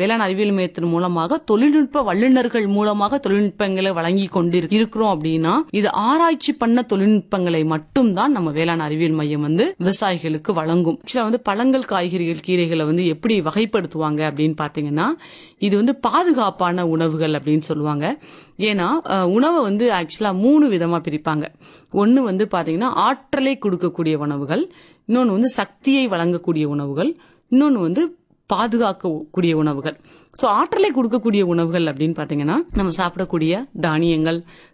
வேளாண் அறிவியல் மையத்தின் மூலமாக தொழில்நுட்ப வல்லுநர்கள் மூலமாக தொழில்நுட்பங்களை வழங்கி கொண்டு இரு- இருக்கிறோம் அப்படின்னா இது ஆராய்ச்சி பண்ண தொழில்நுட்பங்களை மட்டும்தான் நம்ம வேளாண் அறிவியல் மையம் வந்து விவசாயிகளுக்கு வழங்கும் ஆக்சுவலா வந்து பழங்கள் காய்கறிகள் கீரைகளை வந்து எப்படி வகைப்படுத்துவாங்க அப்படின்னு பாத்தீங்கன்னா இது வந்து பாதுகாப்பான உணவுகள் அப்படின்னு சொல்லுவாங்க ஏன்னா அஹ், உணவை வந்து ஆக்சுவலா மூணு விதமா பிரிப்பாங்க ஒன்னு வந்து பாத்தீங்கன்னா ஆற்றலை கொடுக்கக்கூடிய உணவுகள் இன்னொன்னு வந்து சக்தியை வழங்கக்கூடிய உணவுகள் இன்னொன்னு வந்து பாதுகாக்கக்கூடிய உணவுகள் ஸோ ஆற்றலை கொடுக்கக்கூடிய உணவுகள் அப்படின்னு பார்த்தீங்கன்னா நம்ம சாப்பிடக்கூடிய தானியங்கள்